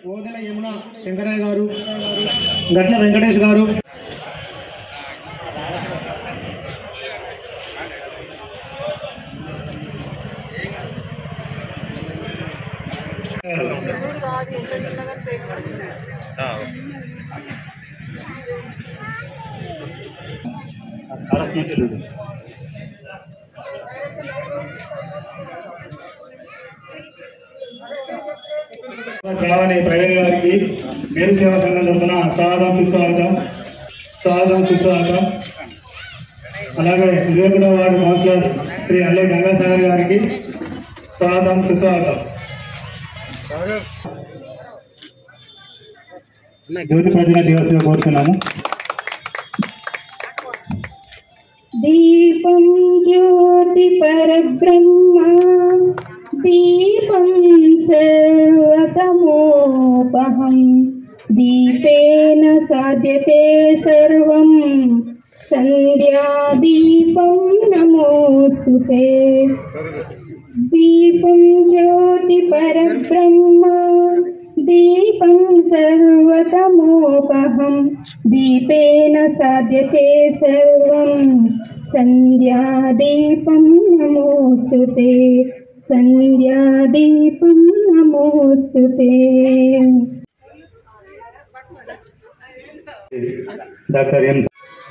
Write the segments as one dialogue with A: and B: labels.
A: ఓదెల యమున శంకరయ్య గారు గట్ల వెంకటేష్ గారు భావని ప్రవీణ్ గారికి మేరు సేవా సంఘం తరఫున స్వాగతం సుస్వాగతం స్వాగతం సుస్వాగతం అలాగే వివేకుల వార్డు కౌన్సిలర్ శ్రీ అల్లె గంగాసాగర్ గారికి స్వాగతం సుస్వాగతం జ్యోతి ప్రజల దివసంగా కోరుతున్నాము
B: దీపం జ్యోతి పరబ్రహ్మ దీపం సర్వతమోపహం దీపేన సాధ్యతే సర్వం సంధ్యాదీపం నమోస్తు దీపం జ్యోతి పరబ్రహ్మ దీపం సర్వతమోపహం దీపేన సాధ్యతే సర్వం సంధ్యాదీపం నమోస్తు సంధ్యాదీపం నమోస్తు
A: డాక్టర్ ఎం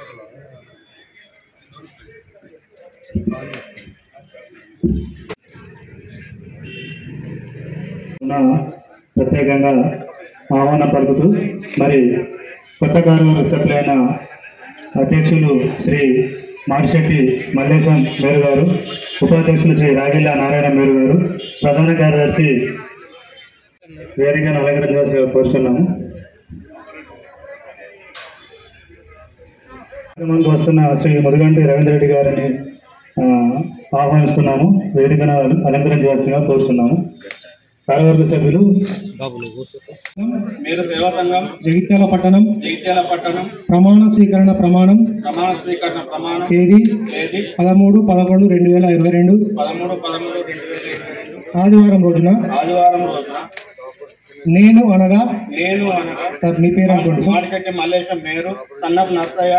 A: ఉన్న ప్రత్యేకంగా ఆహ్వానం పలుకుతూ మరి కొత్త కార్మిక సభ్యులైన అధ్యక్షులు శ్రీ మారిశెట్టి మల్లేశం మేరు గారు ఉపాధ్యక్షులు శ్రీ రాగిల్ల నారాయణ మేరు గారు ప్రధాన కార్యదర్శి వేదికను అలంకరించవలసిగా కోరుతున్నాము కార్యక్రమానికి వస్తున్న శ్రీ ముదుగంటి రవీంద్ర రెడ్డి గారిని ఆ, ఆహ్వానిస్తున్నాము వేదికను అలంకరించవలసిగా కోరుతున్నాము కార్యవర్గ సభ్యులు
C: మీరు సేవా సంఘం
A: జగిత్యాల పట్టణం
C: జగిత్యాల పట్టణం
A: ప్రమాణ స్వీకరణ ప్రమాణం
C: ప్రమాణ స్వీకరణ ప్రమాణం
A: తేదీ
C: తేదీ
A: పదమూడు పదకొండు రెండు వేల ఇరవై రెండు
C: పదమూడు పదమూడు రెండు వేల ఇరవై రెండు
A: ఆదివారం రోజున
C: ఆదివారం రోజున
A: నేను అనగా
C: నేను అనగా
A: సార్ మీ పేరు అనుకోండి సార్
C: మాడిశెట్టి మల్లేశం మేరు సన్నప్ నర్సయ్య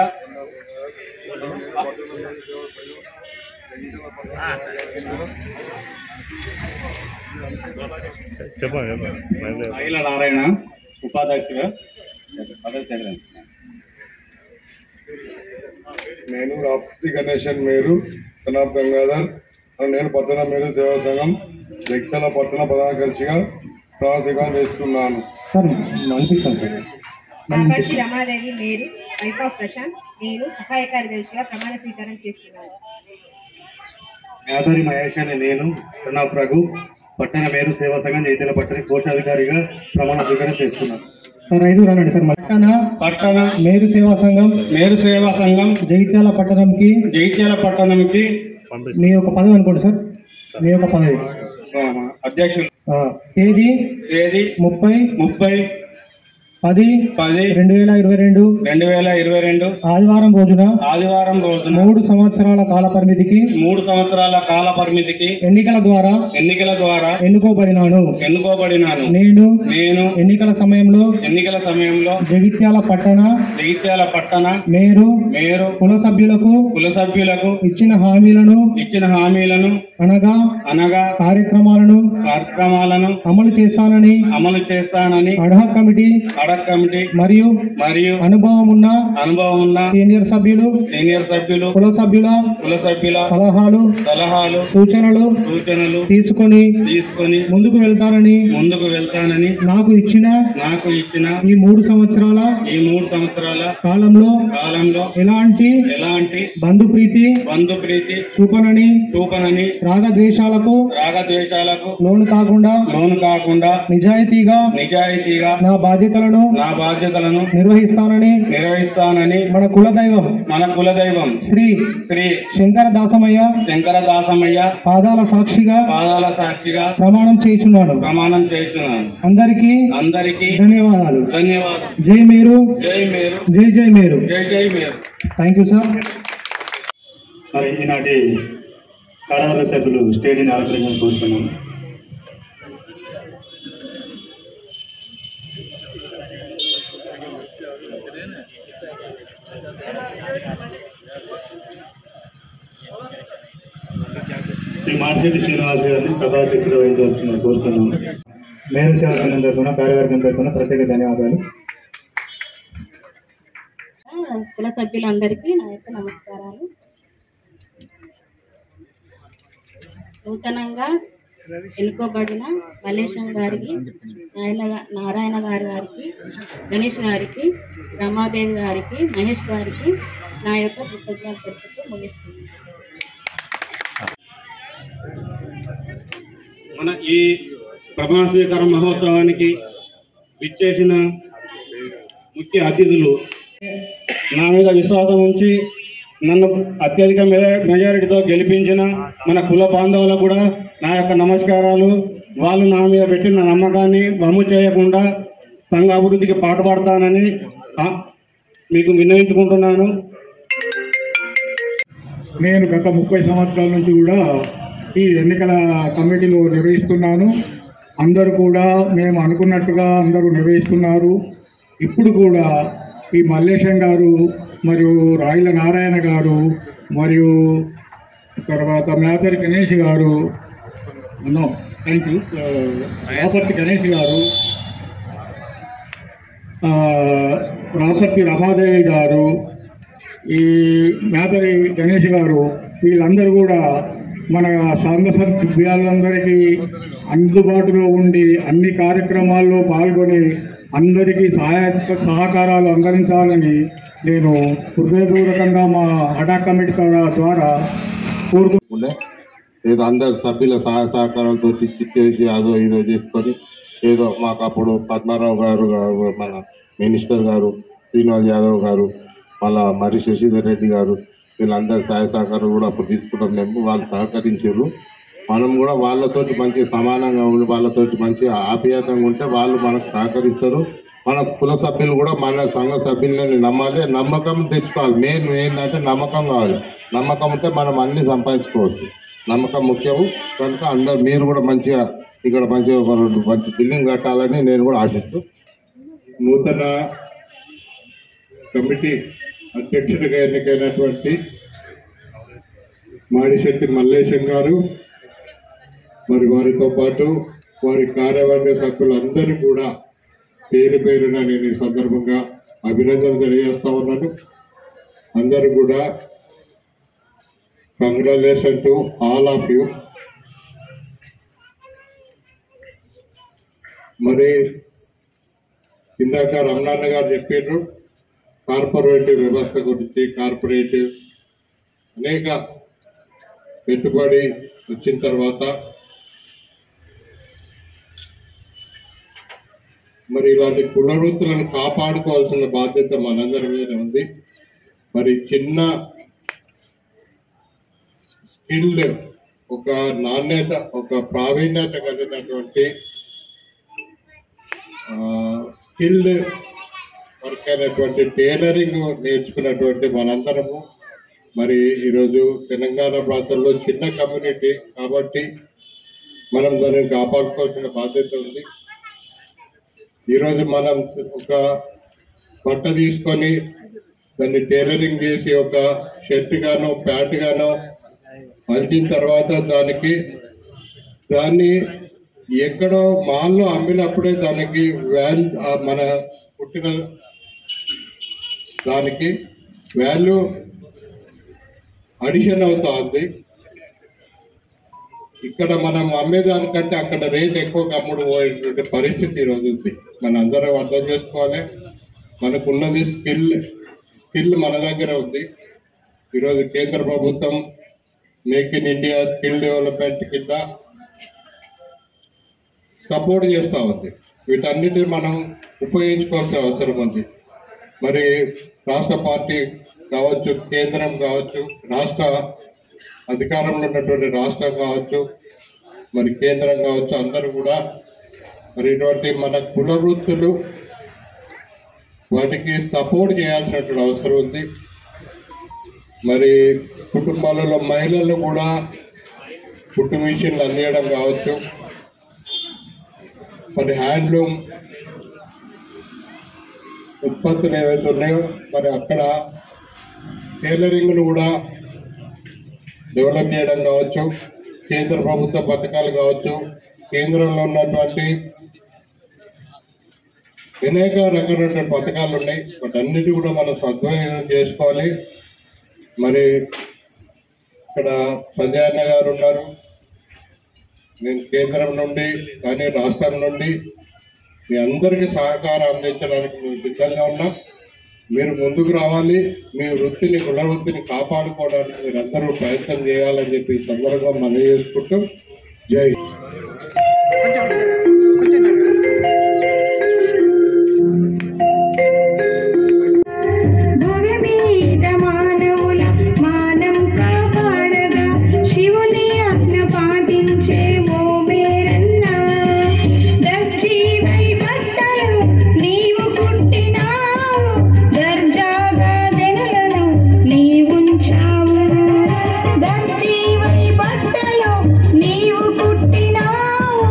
C: అఖిల నారాయణ ఉపాధ్యక్షుగా పదవి చదివాను
D: నేను రాప్తి గణేశన్ మేరు సనాబ్ గంగాధర్ మరియు నేను పట్టణ మేరు సేవా సంఘం వ్యక్తుల పట్టణ ప్రధాన కలిసిగా ప్రవాసికాలు చేస్తున్నాను
A: సార్ అనిపిస్తాను సార్
E: కాపర్తి రమాదేవి మేరీ వైఫ్ ఆఫ్ ప్రశాంత్ నేను సహాయ కార్యదర్శిగా ప్రమాణ స్వీకారం చేస్తున్నాను
F: యాదరి మహేష్ అనే నేను ప్రణాబ్ రఘు పట్టణ మేరు సేవా సంఘం జైతల పట్టణ కోశాధికారిగా ప్రమాణ స్వీకారం చేస్తున్నాను
A: సార్ ఐదు రండి సార్ పట్టణ
C: పట్టణ
A: మేరు సేవా సంఘం
C: మేరు సేవా సంఘం
A: జగిత్యాల పట్టణంకి
C: జగిత్యాల పట్టణంకి
A: మీ యొక్క పదవి అనుకోండి సార్ మీ యొక్క పదవి
C: ఆ, అధ్యక్షులు
A: ఆ, తేదీ
C: తేదీ
A: ముప్పై
C: ముప్పై
A: పది
C: పది
A: రెండు వేల ఇరవై రెండు
C: రెండు వేల ఇరవై రెండు
A: ఆదివారం రోజున
C: ఆదివారం రోజున
A: మూడు సంవత్సరాల కాల పరిమితికి
C: మూడు సంవత్సరాల కాల పరిమితికి
A: ఎన్నికల ద్వారా
C: ఎన్నికల ద్వారా
A: ఎన్నుకోబడినాను
C: ఎన్నుకోబడినాను
A: నేను
C: నేను
A: ఎన్నికల సమయంలో
C: ఎన్నికల సమయంలో
A: జగిత్యాల పట్టణ
C: జగిత్యాల పట్టణ
A: మేరు
C: మేరు
A: కుల సభ్యులకు
C: కుల సభ్యులకు
A: ఇచ్చిన హామీలను
C: ఇచ్చిన హామీలను
A: అనగా
C: అనగా
A: కార్యక్రమాలను
C: కార్యక్రమాలను
A: అమలు చేస్తానని
C: అమలు చేస్తానని
A: అడ్హాక్ కమిటీ
C: అడక్ కమిటీ
A: మరియు
C: మరియు
A: అనుభవం ఉన్న
C: అనుభవం ఉన్న
A: సీనియర్ సభ్యులు
C: సీనియర్ సభ్యులు
A: కుల సభ్యుల
C: కుల సభ్యుల
A: సలహాలు
C: సలహాలు
A: సూచనలు
C: సూచనలు
A: తీసుకొని
C: తీసుకొని
A: ముందుకు వెళ్తానని
C: ముందుకు వెళ్తానని
A: నాకు ఇచ్చిన
C: నాకు ఇచ్చిన
A: ఈ మూడు సంవత్సరాల
C: ఈ మూడు సంవత్సరాల
A: కాలంలో
C: కాలంలో
A: ఎలాంటి
C: ఎలాంటి
A: బంధుప్రీతి
C: బంధు ప్రీతి
A: చూపనని
C: చూపనని
A: రాగద్వేషాలకు
C: రాగద్వేషాలకు
A: లోను కాకుండా
C: లోను కాకుండా
A: నిజాయితీగా
C: నిజాయితీగా
A: నా బాధ్యతలను
C: నా బాధ్యతలను
A: నిర్వహిస్తానని
C: నిర్వహిస్తానని
A: మన కులదైవం
C: మన కులదైవం
A: శ్రీ
C: శ్రీ
A: శంకర దాసమయ్య
C: శంకర దాసమయ్య
A: పాదాల సాక్షిగా
C: పాదాల సాక్షిగా
A: ప్రమాణం చేయుచున్నాను
C: ప్రమాణం చేస్తున్నాను
A: అందరికీ
C: అందరికీ
A: ధన్యవాదాలు
C: ధన్యవాదాలు
A: జై మేరు
C: జై మేరు
A: జై జై మేరు
C: జై జై మేరు
A: థ్యాంక్ యూ సార్
F: మరి ఈనాటి కార్యవర్గ సభ్యులు స్టేజీని అలంకరించాలని కోరుతున్నాను
A: శ్రీ మార్చెట్టి శ్రీనివాస్ గారిని సభాధ్యక్షుడు వహించవలసిన కోరుతున్నాను మేరు సేవ సంఘం తరఫున కార్యవర్గం తరఫున ప్రత్యేక ధన్యవాదాలు
B: కుల సభ్యులందరికీ నా యొక్క నమస్కారాలు నూతనంగా ఎన్నుకోబడిన మల్లేశం గారికి నాయన నారాయణ గారి గారికి గణేష్ గారికి రమాదేవి గారికి మహేష్ గారికి నా యొక్క కృతజ్ఞతలు తెలుపుతూ ముగిస్తున్నాను
F: మన ఈ ప్రమాణ స్వీకార మహోత్సవానికి విచ్చేసిన ముఖ్య అతిథులు నా మీద విశ్వాసం ఉంచి నన్ను అత్యధిక మెజా- మెజారిటీతో గెలిపించిన మన కుల బాంధవులకు కూడా నా యొక్క నమస్కారాలు వాళ్ళు నా మీద పెట్టిన నమ్మకాన్ని వమ్ము చేయకుండా సంఘ అభివృద్ధికి పాటుపడతానని ఆ, మీకు విన్నవించుకుంటున్నాను
G: నేను గత ముప్పై సంవత్సరాల నుంచి కూడా ఈ ఎన్నికల కమిటీలో నిర్వహిస్తున్నాను అందరూ కూడా మేము అనుకున్నట్టుగా అందరూ నిర్వహిస్తున్నారు ఇప్పుడు కూడా ఈ మల్లేశం గారు మరియు రాయిల నారాయణ గారు మరియు తర్వాత మేతరి గణేష్ గారు no thank you Raparthi Ganesh గారు ఆ, రాపర్తి రమాదేవి గారు ఈ మేతరి గణేష్ గారు వీళ్ళందరూ కూడా మన సంఘ సభ్యులందరికీ అందుబాటులో ఉండి అన్ని కార్యక్రమాల్లో పాల్గొని అందరికీ సహాయ సహకారాలు అందించాలని నేను హృదయపూర్వకంగా మా హఠా కమిటీ ద్వారా కోరుకు
H: ఉండే ఏదో అందరు సభ్యుల సహాయ సహకారాలతో చిక్కేసి అదో ఇదో చేసుకొని ఏదో మాకు అప్పుడు పద్మారావు గారు గారు, మన మినిస్టర్ గారు శ్రీనివాస్ యాదవ్ గారు మళ్ళా మరి శశిధర్ రెడ్డి గారు వీళ్ళందరి సహాయ సహకారం కూడా అప్పుడు తీసుకున్నాం మేము వాళ్ళు సహకరించారు మనం కూడా వాళ్ళతోటి మంచి సమానంగా ఉండి వాళ్ళతోటి మంచి ఆప్యాయంగా ఉంటే వాళ్ళు మనకు సహకరిస్తారు మన కుల సభ్యులు కూడా మన సంఘ సభ్యులని నమ్మాలి నమ్మకం తెచ్చుకోవాలి మెయిన్ ఏంటంటే నమ్మకం కావాలి నమ్మకం ఉంటే మనం అన్ని సంపాదించుకోవచ్చు నమ్మకం ముఖ్యము కనుక అందరు మీరు కూడా మంచిగా ఇక్కడ మంచిగా ఒక రెండు మంచి బిల్డింగ్ కట్టాలని నేను కూడా ఆశిస్తూ
A: నూతన కమిటీ అధ్యక్షుడిగా ఎన్నికైనటువంటి మాడిశెట్టి మల్లేశం గారు మరి వారితో పాటు వారి కార్యవర్గ సభ్యులందరూ కూడా పేరు పేరున నేను ఈ సందర్భంగా అభినందన తెలియజేస్తా ఉన్నాను అందరూ కూడా congratulation to all of you మరి ఇందాక రమణాన్న గారు చెప్పారు కార్పొరేటివ్ వ్యవస్థ గురించి కార్పొరేటివ్ అనేక పెట్టుబడి వచ్చిన తర్వాత మరి ఇలాంటి పునరుద్ధులను కాపాడుకోవాల్సిన బాధ్యత మనందరి మీద ఉంది మరి చిన్న స్కిల్ ఒక నాణ్యత ఒక ప్రావీణ్యత కలిగినటువంటి స్కిల్డ్ వర్క్ అయినటువంటి టైలరింగ్ నేర్చుకున్నటువంటి మనందరము మరి ఈరోజు తెలంగాణ ప్రాంతంలో చిన్న కమ్యూనిటీ కాబట్టి మనం దానిని కాపాడుకోవాల్సిన బాధ్యత ఉంది ఈరోజు మనం ఒక బట్ట తీసుకొని దాన్ని టైలరింగ్ చేసి ఒక షర్ట్ గానో ప్యాంట్ గానో మలిచిన తర్వాత దానికి దాన్ని ఎక్కడో మాల్లో అమ్మినప్పుడే దానికి వాల్యూ మన పుట్టిన దానికి వాల్యూ అడిషన్ అవుతా ఉంది ఇక్కడ మనం అమ్మేదానికంటే అక్కడ రేట్ ఎక్కువ అమ్ముడు పోయేటువంటి పరిస్థితి ఈరోజు ఉంది మన అందరం అర్థం చేసుకోవాలి మనకున్నది స్కిల్ స్కిల్ మన దగ్గర ఉంది ఈరోజు కేంద్ర ప్రభుత్వం make in India skill development కింద సపోర్ట్ చేస్తూ ఉంది వీటన్నిటిని మనం ఉపయోగించుకోవాల్సిన అవసరం ఉంది మరి రాష్ట్ర పార్టీ కావచ్చు కేంద్రం కావచ్చు రాష్ట్ర అధికారంలో ఉన్నటువంటి రాష్ట్రం కావచ్చు మరి కేంద్రం కావచ్చు అందరూ కూడా మరి ఇటువంటి మన కుల వృత్తులు వాటికి సపోర్ట్ చేయాల్సినటువంటి అవసరం ఉంది మరి కుటుంబాలలో మహిళలు కూడా కుట్టు మిషన్లు అందియడం కావచ్చు మరి హ్యాండ్లూమ్
H: ఉత్పత్తులు ఏవైతే ఉన్నాయో మరి అక్కడ టైలరింగ్ను కూడా డెవలప్ చేయడం కావచ్చు కేంద్ర ప్రభుత్వ పథకాలు కావచ్చు కేంద్రంలో ఉన్నటువంటి అనేక రకమైనటువంటి పథకాలు ఉన్నాయి వాటన్నిటి కూడా మనం సద్వినియోగం చేసుకోవాలి మరి ఇక్కడ సంజయ్ అన్న గారు ఉన్నారు నేను కేంద్రం నుండి కానీ రాష్ట్రం నుండి మీ అందరికీ సహకారం అందించడానికి మేము సిద్ధంగా ఉన్నాం మీరు ముందుకు రావాలి మీ వృత్తిని కుల వృత్తిని కాపాడుకోవడానికి మీరు అందరూ ప్రయత్నం చేయాలని చెప్పి ఈ సందర్భంగా మనం చేసుకుంటూ జై
I: భూమి మీద మానవుల మానం కాపాడగా శివుని ఆజ్ఞ పాటించే ఓ మేరన్న దర్జీవై బట్టలు నీవు కుట్టినావు దర్జాగా జనులను నీవుంచావు దర్జీవై బట్టలు నీవు కుట్టినావు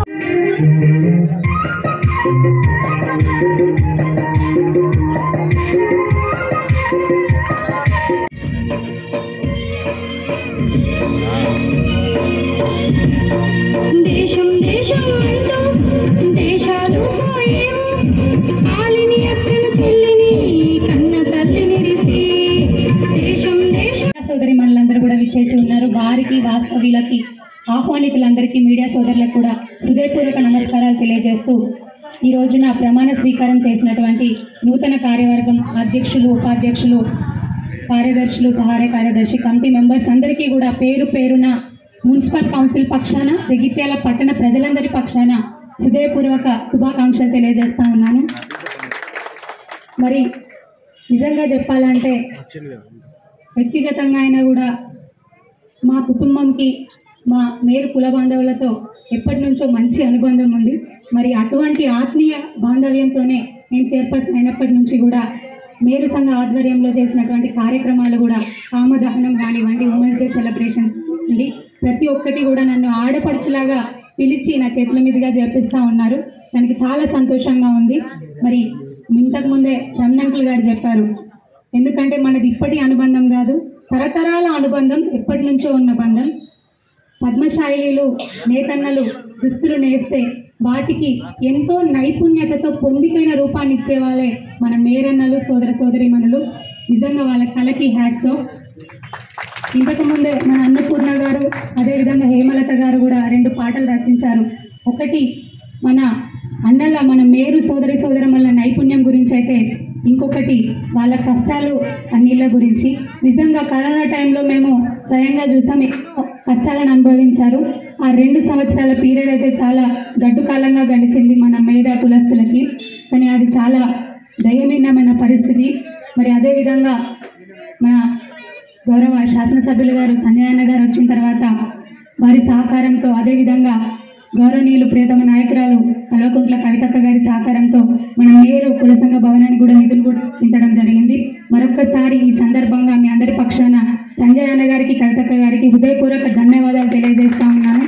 I: దేశం దేశం అంటూ దేశాలు పోయేవు ఆలిని అక్కను చెల్లిని కన్న తల్లిని రిసి దేశం దేశం
J: సోదరి మనలందరూ కూడా విచ్చేసి ఉన్నారు వారికి వాస్తవ్యులకి ఆహ్వానితులందరికీ మీడియా సోదరులకు కూడా హృదయపూర్వక నమస్కారాలు తెలియజేస్తూ ఈ రోజున ప్రమాణ స్వీకారం చేసినటువంటి నూతన కార్యవర్గం అధ్యక్షులు ఉపాధ్యక్షులు కార్యదర్శులు సహాయ కార్యదర్శి కమిటీ మెంబర్స్ అందరికీ కూడా పేరు పేరున మున్సిపల్ కౌన్సిల్ పక్షాన జగిత్యాల పట్టణ ప్రజలందరి పక్షాన హృదయపూర్వక శుభాకాంక్షలు తెలియజేస్తా ఉన్నాను మరి నిజంగా చెప్పాలంటే వ్యక్తిగతంగా అయినా కూడా మా కుటుంబంకి మా మేరు కుల బాంధవులతో ఎప్పటి నుంచో మంచి అనుబంధం ఉంది మరి అటువంటి ఆత్మీయ బాంధవ్యంతోనే నేను చైర్పర్సన్ అయినప్పటి నుంచి కూడా మేరు సంఘ ఆధ్వర్యంలో చేసినటువంటి కార్యక్రమాలు కూడా కామదహనం కానివ్వండి ఉమెన్స్ డే సెలబ్రేషన్స్ అండి ప్రతి ఒక్కటి కూడా నన్ను ఆడపడుచులాగా పిలిచి నా చేతుల మీదుగా జరిపిస్తూ ఉన్నారు దానికి చాలా సంతోషంగా ఉంది మరి ఇంతకు ముందే రమణంకుల్ గారు చెప్పారు ఎందుకంటే మనది ఇప్పటి అనుబంధం కాదు తరతరాల అనుబంధం ఎప్పటి నుంచో ఉన్న బంధం పద్మశాయిలు నేతన్నలు దుస్తులు నేస్తే వాటికి ఎంతో నైపుణ్యతతో పొందికైన రూపాన్ని ఇచ్చేవాళ్ళే మన మేరన్నలు సోదర సోదరిమణులు నిజంగా వాళ్ళ కళకి హ్యాట్స్ ఇంతకు ముందే మన అన్నపూర్ణ గారు అదేవిధంగా హేమలత గారు కూడా రెండు పాటలు రచించారు ఒకటి మన అన్నల మన మేరు సోదరి సోదరమల్ల నైపుణ్యం గురించి అయితే ఇంకొకటి వాళ్ళ కష్టాలు అన్నిళ్ళ గురించి నిజంగా కరోనా టైంలో మేము స్వయంగా చూసాం ఎక్కువ కష్టాలను అనుభవించారు ఆ రెండు సంవత్సరాల పీరియడ్ అయితే చాలా గడ్డు కాలంగా గడిచింది మన మేధా కులస్తులకి కానీ అది చాలా దయమీనమైన పరిస్థితి మరి అదేవిధంగా మన గౌరవ శాసనసభ్యులు గారు సంజయన్న గారు వచ్చిన తర్వాత వారి సహకారంతో అదేవిధంగా గౌరవనీయులు ప్రియతమ నాయకురాలు కల్వకుంట్ల కవితక్క గారి సహకారంతో మన మేరు కుల సంఘ భవనానికి కూడా నిధులు కూడా రక్షించడం జరిగింది మరొక్కసారి ఈ సందర్భంగా మీ అందరి పక్షాన సంజయ్ అన్న గారికి కవితక్క గారికి హృదయపూర్వక ధన్యవాదాలు తెలియజేస్తా ఉన్నాను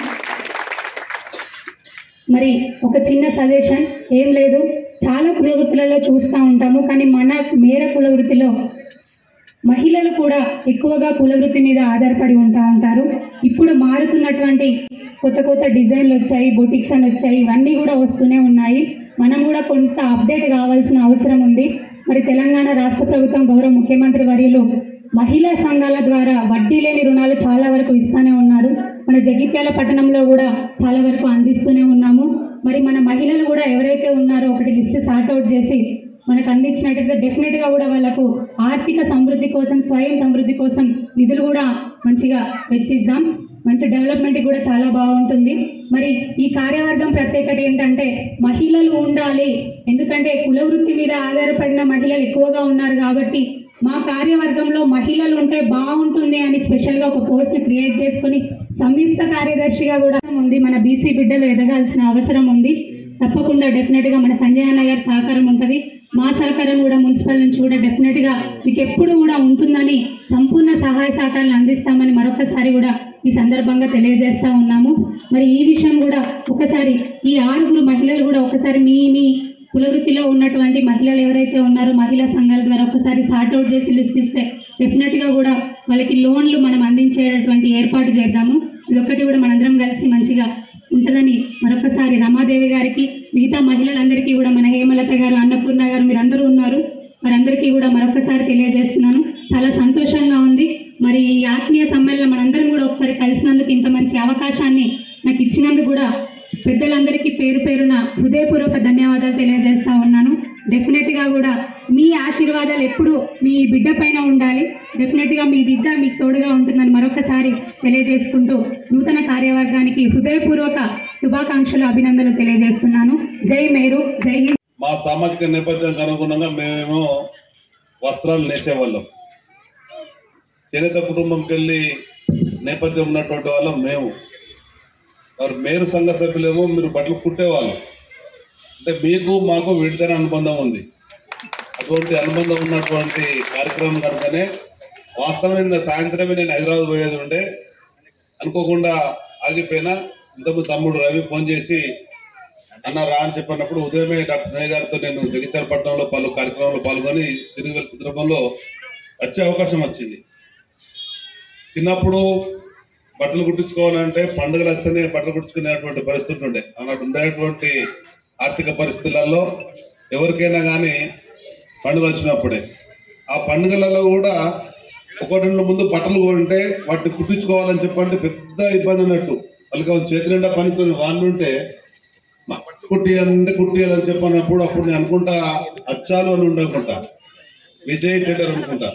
J: మరి ఒక చిన్న సజెషన్ ఏం లేదు చాలా కుల వృత్తులలో చూస్తూ ఉంటాము కానీ మన మేర కుల వృత్తిలో మహిళలు కూడా ఎక్కువగా కుల వృత్తి మీద ఆధారపడి ఉంటా ఉంటారు ఇప్పుడు మారుతున్నటువంటి కొత్త కొత్త డిజైన్లు వచ్చాయి బొటిక్స్ అని వచ్చాయి ఇవన్నీ కూడా వస్తూనే ఉన్నాయి మనం కూడా కొంత అప్డేట్ కావాల్సిన అవసరం ఉంది మరి తెలంగాణ రాష్ట్ర ప్రభుత్వం గౌరవ ముఖ్యమంత్రి వర్యులు మహిళా సంఘాల ద్వారా వడ్డీ లేని రుణాలు చాలా వరకు ఇస్తూనే ఉన్నారు మన జగిత్యాల పట్టణంలో కూడా చాలా వరకు అందిస్తూనే ఉన్నాము మరి మన మహిళలు కూడా ఎవరైతే ఉన్నారో ఒకటి లిస్ట్ సార్ట్ అవుట్ చేసి మనకు అందించినట్టయితే డెఫినెట్గా కూడా వాళ్ళకు ఆర్థిక సమృద్ధి కోసం స్వయం సమృద్ధి కోసం నిధులు కూడా మంచిగా వెచ్చిద్దాం మంచి డెవలప్మెంట్ కూడా చాలా బాగుంటుంది మరి ఈ కార్యవర్గం ప్రత్యేకత ఏంటంటే మహిళలు ఉండాలి ఎందుకంటే కుల వృత్తి మీద ఆధారపడిన మహిళలు ఎక్కువగా ఉన్నారు కాబట్టి మా కార్యవర్గంలో మహిళలు ఉంటే బాగుంటుంది అని స్పెషల్గా ఒక పోస్ట్ క్రియేట్ చేసుకొని సంయుక్త కార్యదర్శిగా కూడా ఉంది మన బీసీ బిడ్డలు ఎదగాల్సిన అవసరం ఉంది తప్పకుండా డెఫినెట్గా మన సంజయ్ అన్న గారి సహకారం ఉంటుంది మా సహకారం కూడా మున్సిపల్ నుంచి కూడా డెఫినెట్గా మీకు ఎప్పుడు కూడా ఉంటుందని సంపూర్ణ సహాయ సహకారాలు అందిస్తామని మరొకసారి కూడా ఈ సందర్భంగా తెలియజేస్తా ఉన్నాము మరి ఈ విషయం కూడా ఒకసారి ఈ ఆరుగురు మహిళలు కూడా ఒకసారి మీ మీ కులవృత్తిలో ఉన్నటువంటి మహిళలు ఎవరైతే ఉన్నారో మహిళా సంఘాల ద్వారా ఒకసారి సార్ట్ అవుట్ చేసి లిస్ట్ ఇస్తే డెఫినెట్గా కూడా వాళ్ళకి లోన్లు మనం అందించేటటువంటి ఏర్పాటు చేద్దాము ఇదొక్కటి కూడా మనందరం కలిసి మంచిగా ఉంటుందని మరొకసారి రమాదేవి గారికి మిగతా మహిళలందరికీ కూడా మన హేమలత గారు అన్నపూర్ణ గారు మీరందరూ ఉన్నారు వారందరికీ కూడా మరొకసారి తెలియజేస్తున్నాను చాలా సంతోషంగా ఉంది మరి ఈ ఆత్మీయ సమ్మేళనం మనందరం కూడా ఒకసారి కలిసినందుకు ఇంత మంచి అవకాశాన్ని నాకు ఇచ్చినందుకు కూడా పెద్దలందరికీ పేరు పేరున హృదయపూర్వక ధన్యవాదాలు తెలియజేస్తా ఉన్నాను డెఫినెట్గా కూడా మీ ఆశీర్వాదాలు ఎప్పుడు మీ బిడ్డ పైన ఉండాలి డెఫినెట్గా మీ బిడ్డ మీకు తోడుగా ఉంటుందని మరొకసారి తెలియజేసుకుంటూ నూతన కార్యవర్గానికి హృదయపూర్వక శుభాకాంక్షలు అభినందనలు తెలియజేస్తున్నాను జై మేరు జై హింద్
H: మా సామాజిక నేపథ్యానికి అనుగుణంగా మేమేమో వస్త్రాలు నేసేవాళ్ళం చేనేత కుటుంబంకి వెళ్ళి నేపథ్యం ఉన్నటువంటి వాళ్ళం మేము మరి మేరు సంఘ సభ్యులేమో మీరు బట్టలు కుట్టేవాళ్ళు అంటే మీకు మాకు విడితేనే అనుబంధం ఉంది అటువంటి అనుబంధం ఉన్నటువంటి కార్యక్రమం కనుకనే వాస్తవం నిన్న సాయంత్రమే నేను హైదరాబాద్ పోయేది ఉండే అనుకోకుండా ఆగిపోయినా ఇంతకుముందు తమ్ముడు రవి ఫోన్ చేసి అన్న రా అని చెప్పినప్పుడు ఉదయమే డాక్టర్ స్నేహ గారితో నేను జగిత్యాలపట్నంలో పలు కార్యక్రమంలో పాల్గొని తిరిగి వెళ్ళే సందర్భంలో వచ్చే అవకాశం వచ్చింది చిన్నప్పుడు బట్టలు కుట్టించుకోవాలంటే పండుగలు వస్తేనే బట్టలు కుట్టించుకునేటువంటి పరిస్థితి ఉండే అన్నట్టు ఉండేటువంటి ఆర్థిక పరిస్థితులలో ఎవరికైనా కానీ పండుగలు వచ్చినప్పుడే ఆ పండుగలలో కూడా ఒకటి రెండు ముందు బట్టలు కొంటే వాటిని కుట్టించుకోవాలని చెప్పంటే పెద్ద ఇబ్బంది అన్నట్టు వాళ్ళకి చేతి నిండా పనితో వాళ్ళు ఉంటే మా బట్టలు కుట్టియాలంటే కుట్టియాలని చెప్పినప్పుడు అప్పుడు నేను అనుకుంటా అచ్చాలు అని ఉండకుంటా విజయ్ టైలర్ అనుకుంటా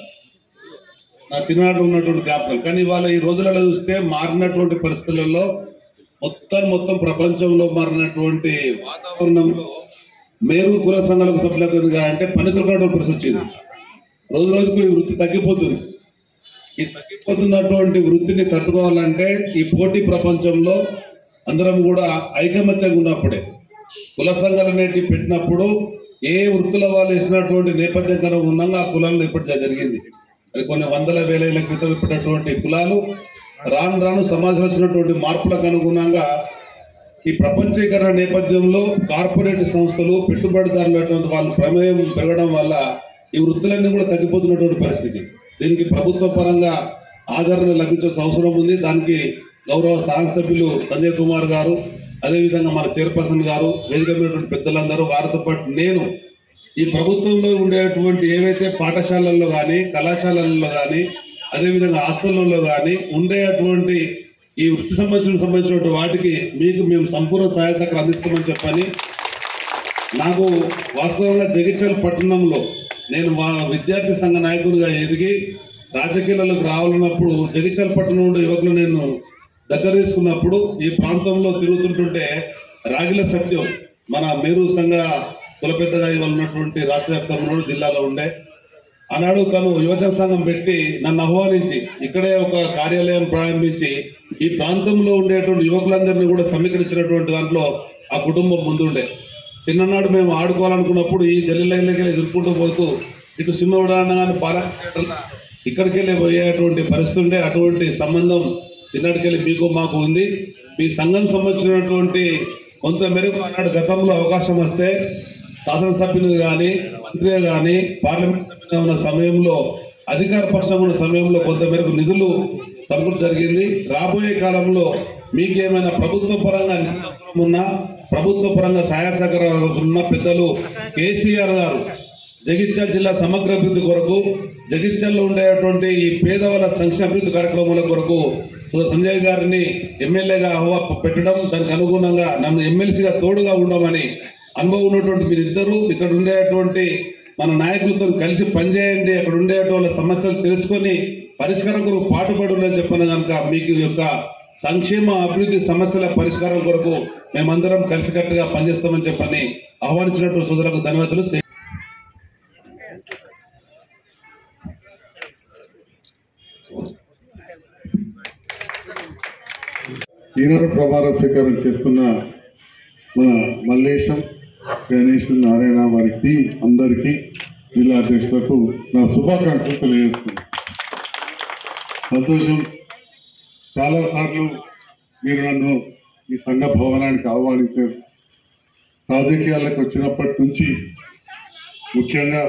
H: నా చిన్ననాడు ఉన్నటువంటి జ్ఞాపకం కానీ ఇవాళ ఈ రోజులలో చూస్తే మారినటువంటి పరిస్థితులలో మొత్తం మొత్తం ప్రపంచంలో మారినటువంటి వాతావరణంలో మేరు కుల సంఘాలకు సభ్యులకు అంటే పని దొరకడం పరిస్థితి వచ్చింది రోజు రోజుకు ఈ వృత్తి తగ్గిపోతుంది ఈ తగ్గిపోతున్నటువంటి వృత్తిని తట్టుకోవాలంటే ఈ పోటీ ప్రపంచంలో అందరం కూడా ఐకమత్యంగా ఉన్నప్పుడే కుల సంఘాలు అనేటివి పెట్టినప్పుడు ఏ వృత్తుల వాళ్ళు వేసినటువంటి నేపథ్యం కనుక ఉన్నాగా ఆ కులాలను ఏర్పడి జరిగింది అది కొన్ని వందల వేల ఏళ్ల క్రితం పెట్టినటువంటి కులాలు రాను రాను సమాజంలో వచ్చినటువంటి మార్పులకు అనుగుణంగా ఈ ప్రపంచీకరణ నేపథ్యంలో కార్పొరేట్ సంస్థలు పెట్టుబడిదారులు అటువంటి వాళ్ళ ప్రమేయం పెరగడం వల్ల ఈ వృత్తులన్నీ కూడా తగ్గిపోతున్నటువంటి పరిస్థితి దీనికి ప్రభుత్వ పరంగా ఆదరణ లభించాల్సిన అవసరం ఉంది దానికి గౌరవ శాసనసభ్యులు సంజయ్ కుమార్ గారు అదేవిధంగా మన చైర్పర్సన్ గారు వేదిక మీద ఉన్నటువంటి పెద్దలందరూ వారితో పాటు నేను ఈ ప్రభుత్వంలో ఉండేటువంటి ఏవైతే పాఠశాలల్లో కానీ కళాశాలల్లో కానీ అదేవిధంగా హాస్టల్లో కానీ ఉండేటువంటి ఈ వృత్తి సంబంధించిన సంబంధించినటువంటి వాటికి మీకు మేము సంపూర్ణ సహాయ సహకారం అందిస్తామని చెప్పని నాకు వాస్తవంగా జగిత్యాల పట్టణంలో నేను మా విద్యార్థి సంఘ నాయకుడిగా ఎదిగి రాజకీయాలకు రావాలన్నప్పుడు జగిత్యాల పట్టణం ఉండే యువకులు నేను దగ్గర తీసుకున్నప్పుడు ఈ ప్రాంతంలో తిరుగుతుంటుంటే రాగిల సత్యం మన మేరు సంఘ కులపెద్దగా ఇవాళ ఉన్నటువంటి రాష్ట్ర వ్యాప్తంలో జిల్లాలో ఉండే ఆనాడు తను యువజన సంఘం పెట్టి నన్ను ఆహ్వానించి ఇక్కడే ఒక కార్యాలయం ప్రారంభించి ఈ ప్రాంతంలో ఉండేటువంటి యువకులందరినీ కూడా సమీకరించినటువంటి దాంట్లో ఆ కుటుంబం ముందుండే చిన్ననాడు మేము ఆడుకోవాలనుకున్నప్పుడు ఈ గల్లీలకి ఎదుర్కొంటూ పోతూ ఇటు సింహవడాన కానీ పాలన ఇక్కడికి వెళ్ళి పోయేటువంటి పరిస్థితి ఉండే అటువంటి సంబంధం చిన్నటికెళ్ళి మీకు మాకు ఉంది మీ సంఘం సంబంధించినటువంటి కొంత మేరకు ఆనాడు గతంలో అవకాశం వస్తే శాసనసభ్యులు కానీ మంత్రి కానీ పార్లమెంట్ సభ్యులుగా ఉన్న సమయంలో అధికార పక్షం ఉన్న సమయంలో కొంత మేరకు నిధులు సమకూర్చ జరిగింది రాబోయే కాలంలో మీకేమైనా ప్రభుత్వ పరంగా నిధులు అవసరం ఉన్నా ప్రభుత్వ పరంగా సహాయ సహకారాలు అవసరం ఉన్న పెద్దలు కేసీఆర్ గారు జగిత్యాల జిల్లా సమగ్ర అభివృద్ధి కొరకు జగిత్యాలలో ఉండేటువంటి ఈ పేదవాళ్ళ సంక్షేమ అభివృద్ధి కార్యక్రమాల కొరకు సో సంజయ్ గారిని ఎమ్మెల్యేగా ఆహ్వా పెట్టడం దానికి అనుగుణంగా నన్ను ఎమ్మెల్సీగా తోడుగా ఉండమని అనుభవం ఉన్నటువంటి మీరిద్దరూ ఇక్కడ ఉండేటువంటి మన నాయకులతో కలిసి పనిచేయండి అక్కడ ఉండేటువంటి సమస్యలు తెలుసుకొని పరిష్కారం కొరకు పాటుపడులని చెప్పిన కనుక మీకు ఈ యొక్క సంక్షేమ అభివృద్ధి సమస్యల పరిష్కారం కొరకు మేమందరం కలిసికట్టుగా పనిచేస్తామని చెప్పని ఆహ్వానించినటువంటి సోదరులకు ధన్యవాదాలు
K: ఈనాడు ప్రమాణ స్వీకారం చేస్తున్న మన మల్లేశం గణేష్ నారాయణ వారి టీం అందరికీ జిల్లా అధ్యక్షులకు నా శుభాకాంక్షలు తెలియజేస్తున్నాను సంతోషం చాలాసార్లు మీరు నన్ను ఈ సంఘ భవనానికి ఆహ్వానించారు రాజకీయాలకు వచ్చినప్పటి నుంచి ముఖ్యంగా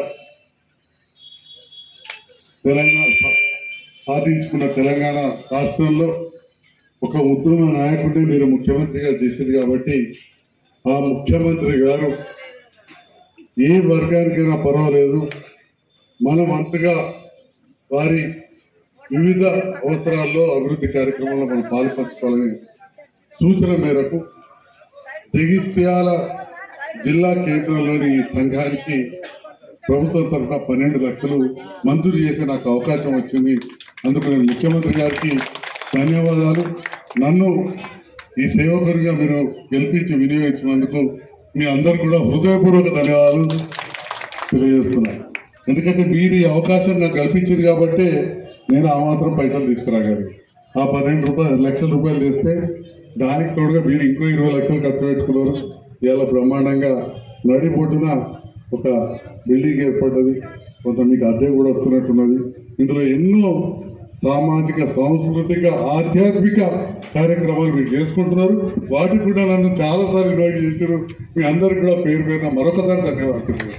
K: తెలంగాణ సా- సాధించుకున్న తెలంగాణ రాష్ట్రంలో ఒక ఉద్యమ నాయకుడిని మీరు ముఖ్యమంత్రిగా చేశారు కాబట్టి ఆ ముఖ్యమంత్రి గారు ఏ వర్గానికైనా పర్వాలేదు మనం అంతగా వారి వివిధ అవసరాల్లో అభివృద్ధి కార్యక్రమాల్లో మనం పాల్పంచుకోవాలని సూచన మేరకు జగిత్యాల జిల్లా కేంద్రంలోని ఈ సంఘానికి ప్రభుత్వం తరఫున పన్నెండు లక్షలు మంజూరు చేసే నాకు అవకాశం వచ్చింది అందుకు నేను ముఖ్యమంత్రి గారికి ధన్యవాదాలు నన్ను ఈ సేవకుడిగా మీరు గెలిపించి వినియోగించినందుకు మీ అందరు కూడా హృదయపూర్వక ధన్యవాదాలు తెలియజేస్తున్నాను ఎందుకంటే మీరు ఈ అవకాశం నాకు కల్పించారు కాబట్టి నేను ఆ మాత్రం పైసలు తీసుకురాగలిగాను ఆ పన్నెండు రూపాయలు లక్షల రూపాయలు తెస్తే దానికి తోడుగా మీరు ఇంకో ఇరవై లక్షలు ఖర్చు పెట్టుకున్నారు ఇవాళ బ్రహ్మాండంగా నడిపొడ్డున ఒక బిల్డింగ్ ఏర్పడ్డది కొంత మీకు అద్దె కూడా వస్తున్నట్టున్నది ఇందులో ఎన్నో సామాజిక సాంస్కృతిక ఆధ్యాత్మిక కార్యక్రమాలు మీరు చేసుకుంటున్నారు వాటికి కూడా నన్ను చాలాసార్లు ఇన్వైట్ చేశారు మీ అందరికి కూడా పేరు పేరున మరొకసారి ధన్యవాదాలు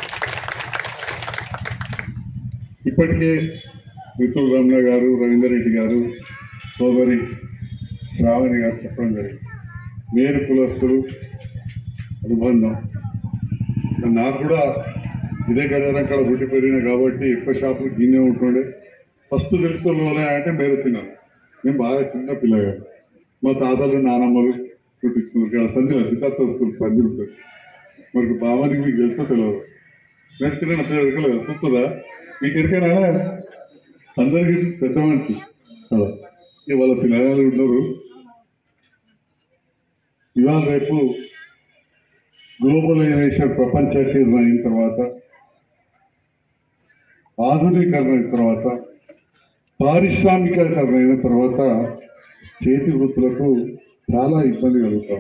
K: ఇప్పటికే మిత్రులు రమణ గారు రవీందర్ రెడ్డి గారు సోదరి శ్రావణి గారు చెప్పడం జరిగింది మేరు కులస్తులు అనుబంధం నాకు కూడా ఇదే గడియారం కాడ పుట్టి పెరిగిన కాబట్టి ఎక్కువ షాపులు గిన్నె ఉంటుండే ఫస్ట్ తెలుసుకోవాలి వాళ్ళే అంటే మేరే చిన్న మేము బాగా చిన్న పిల్లగా మా తాతలు నానమ్మలు పుట్టించుకున్నారు ఇక్కడ సంధ్యలో సిద్ధార్థ స్కూల్ సంధ్యలు మరి బావానికి మీకు తెలుసో తెలియదు నేను చిన్న పేరు ఎరకలేదు చూస్తుందా మీకు ఎరికైనా అందరికీ పెద్ద మనిషి అలా ఇక వాళ్ళ పిల్లగాళ్ళు ఉన్నారు ఇవాళ రేపు గ్లోబలైజేషన్ ప్రపంచీకరణ అయిన తర్వాత ఆధునీకరణ అయిన తర్వాత పారిశ్రామికీకరణ అయిన తర్వాత చేతి వృత్తులకు చాలా ఇబ్బంది కలుగుతాం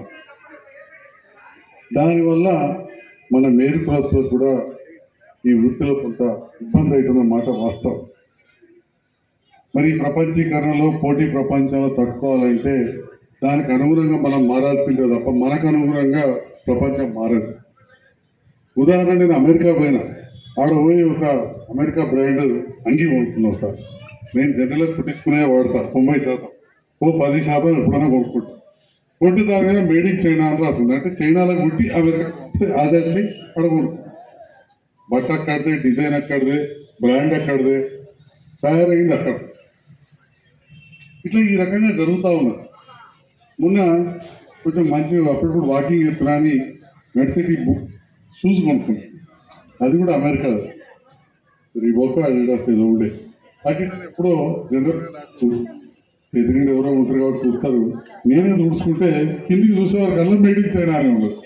K: దానివల్ల మన మేరు క్లాసులో కూడా ఈ వృత్తిలో కొంత ఇబ్బంది అవుతున్న మాట వాస్తవం మరి ఈ ప్రపంచీకరణలో పోటీ ప్రపంచంలో తట్టుకోవాలంటే దానికి అనుగుణంగా మనం మారాల్సిందే తప్ప మనకు అనుగుణంగా ప్రపంచం మారదు ఉదాహరణ నేను అమెరికా పోయినా ఆడ పోయి ఒక అమెరికా బ్రాండ్ అంగి కొనుక్కున్నావు సార్ నేను జనరల్గా కుట్టించుకునే వాడతా తొంభై శాతం ఓ పది శాతం ఎప్పుడైనా కొనుక్కుంటా కొంటే దాని మీద మేడ్ ఇన్ చైనా అని రాస్తుంది అంటే చైనాలో కుట్టి అమెరికా అదే అక్కడ కొనుక్కో బట్ట అక్కడిదే డిజైన్ అక్కడిదే బ్రాండ్ అక్కడిదే తయారైంది అక్కడ ఇట్లా ఈ రకంగా జరుగుతూ ఉన్నది మొన్న కొంచెం మంచి అప్పుడప్పుడు వాకింగ్ చేస్తున్నా అని మెడ్సిటీ బుక్ షూస్ కొనుక్కున్నాను అది కూడా అమెరికా రీబోక్ అడిడాస్ ఏదో ఉండే అటు ఎప్పుడో జనరల్గా నాకు ఎదురుండి ఎవరో ఉంటారు కాబట్టి చూస్తారు నేనే చూసుకుంటే కిందికి చూసేవారు కల్లా మేడ్ ఇన్ చైనా అని ఉండదు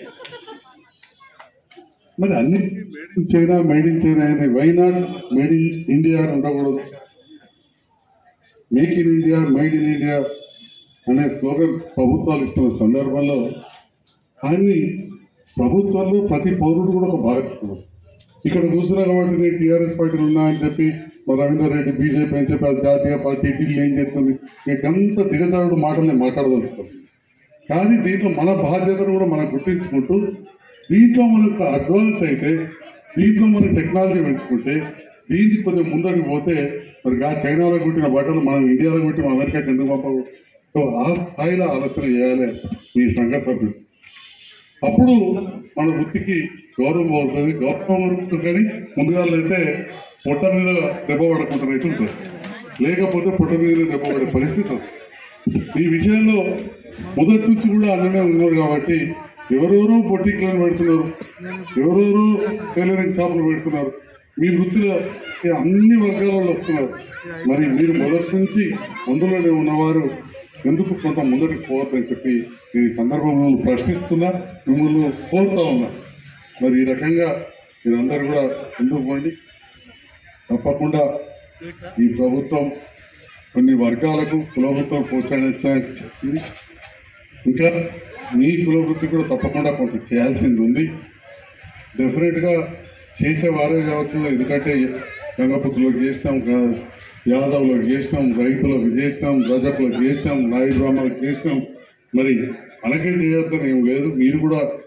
K: మరి అన్ని made in China made in China అయింది why not made in India అని ఉండకూడదు make in India made in India అనే స్లోగన్ ప్రభుత్వాలు ఇస్తున్న సందర్భంలో కానీ ప్రభుత్వంలో ప్రతి పౌరుడు కూడా ఒక భాగస్వామి ఇక్కడ కూర్చున్నా కాబట్టి నేను టీఆర్ఎస్ పార్టీలు ఉన్నా అని చెప్పి మా రవీందర్ రెడ్డి బీజేపీ అని చెప్పి అది జాతీయ పార్టీ ఢిల్లీ ఏం చేస్తుంది మీకంత దిగజారుడు మాటలు నేను మాట్లాడదలుచుకోను కానీ దీంట్లో మన బాధ్యతను కూడా మనం గుర్తించుకుంటూ దీంట్లో మనకు అడ్వాన్స్ అయితే దీంట్లో మనం టెక్నాలజీ పెంచుకుంటే దీనికి కొంచెం ముందరికి పోతే మరి ఆ చైనాలో కుట్టిన బట్టలు మనం ఇండియాలో కుట్టిన అమెరికాకి ఎందుకు పంపవు సో ఆ స్థాయిలో ఆలోచన చేయాలి ఈ సంఘ సభ్యులు అప్పుడు మన వృత్తికి గౌరవం అవుతుంది గౌరవం ఉంటుంది కానీ ముందుగా అయితే పొట్ట మీద దెబ్బ పడకుండా అయితే ఉంటుంది లేకపోతే పొట్ట మీద దెబ్బ పడే పరిస్థితి వస్తుంది. ఈ విషయంలో మొదటి నుంచి కూడా అన్నమే ఉన్నారు కాబట్టి ఎవరెవరో బొట్టిక్లను పెడుతున్నారు ఎవరెవరో టైలరింగ్ షాపులు పెడుతున్నారు మీ వృత్తిలో అన్ని వర్గాల వాళ్ళు వస్తున్నారు మరి మీరు మొదటి నుంచి అందులోనే ఉన్నవారు ఎందుకు కొంత ముందరికి పోవద్దని చెప్పి ఈ సందర్భంలో ప్రశ్నిస్తున్నా మిమ్మల్ని కోరుతా ఉన్నా మరి ఈ రకంగా మీరందరూ కూడా ముందుకు పోండి తప్పకుండా ఈ ప్రభుత్వం కొన్ని వర్గాలకు కులవృత్తులు ప్రోత్సహించింది ఇంకా మీ కులవృత్తి కూడా తప్పకుండా కొంత చేయాల్సింది ఉంది డెఫినెట్గా చేసేవారే కావచ్చు ఎందుకంటే గంగపుత్రులకు చేసినాం గా- యాదవులకు చేసినాం రైతులకు చేసినాం రజకులకు చేసినాం నాయుడు బ్రాహ్మణులకు చేసినాం మరి మనకే చేయొద్దని ఏం లేదు మీరు కూడా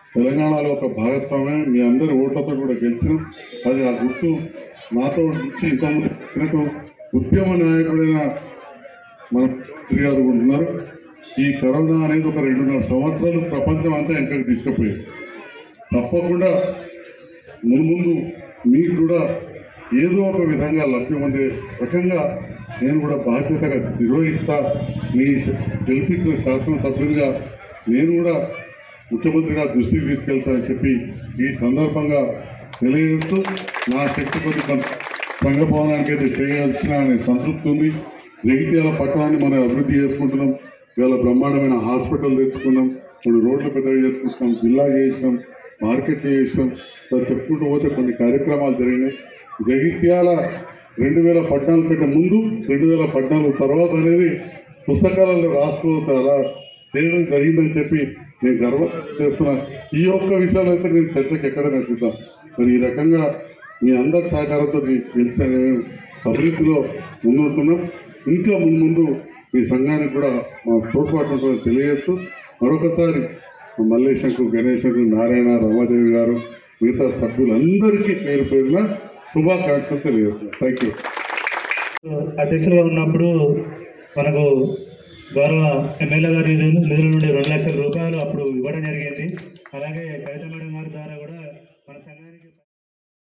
K: తెలంగాణలో ఒక భాగస్వామ్యం మీ అందరి ఓట్లతో కూడా గెలిచినాం అది ఆ గుర్తు నాతో నుంచి ఇంతకుముందు చెప్పినట్టు ఉద్యమ నాయకుడైన మన మంత్రి గారు కూడా ఉన్నారు ఈ కరోనా అనేది ఒక రెండున్నర సంవత్సరాలు ప్రపంచం అంతా వెనకకి తీసుకుపోయింది తప్పకుండా మున్ముందు మీకు కూడా ఏదో ఒక విధంగా లభ్యం పొందే రకంగా నేను కూడా బాధ్యతగా నిర్వహిస్తా మీ గెలిపించిన శాసనసభ్యులుగా నేను కూడా ముఖ్యమంత్రిగా దృష్టికి తీసుకెళ్తానని చెప్పి ఈ సందర్భంగా తెలియజేస్తూ నా శక్తి కొద్ది కొంత సంఘ భవనానికి అయితే చేయాల్సిన అనే సంతృప్తి ఉంది జగిత్యాల పట్టణాన్ని మనం అభివృద్ధి చేసుకుంటున్నాం ఇవాళ బ్రహ్మాండమైన హాస్పిటల్ తెచ్చుకున్నాం కొన్ని రోడ్లు పెద్దగా చేసుకుంటున్నాం జిల్లా చేసినాం మార్కెట్లు చేసినాం ఇలా చెప్పుకుంటూ పోతే కొన్ని కార్యక్రమాలు జరిగినాయి జగిత్యాల రెండు వేల పద్నాలుగు కంటే ముందు రెండు వేల పద్నాలుగు తర్వాత అనేది పుస్తకాలలో రాసుకోవచ్చు అలా చేయడం జరిగిందని చెప్పి నేను గర్వ చేస్తున్నా ఈ ఒక్క విషయాలు అయితే నేను చర్చకు ఎక్కడైనా సిద్ధం మరి ఈ రకంగా మీ అందరి సహకారంతో గెలిచిన నేను అభివృద్ధిలో ముందుంటున్నాం ఇంకా ముందు ముందు మీ సంఘానికి కూడా మా తోడ్పాటు ఉంటుందని తెలియజేస్తూ మరొకసారి మల్లేశంకు గణేశంకు నారాయణ రమాదేవి గారు మిగతా సభ్యులందరికీ పేరు పేరున శుభాకాంక్షలు తెలియజేస్తున్నాను థ్యాంక్ యూ
A: అధ్యక్షులుగా ఉన్నప్పుడు మనకు గౌరవ ఎమ్మెల్యే గారి నిధుల నిధుల నుండి రెండు లక్షల రూపాయలు అప్పుడు ఇవ్వడం జరిగింది అలాగే కవిత మేడం గారి ద్వారా కూడా మన సంఘ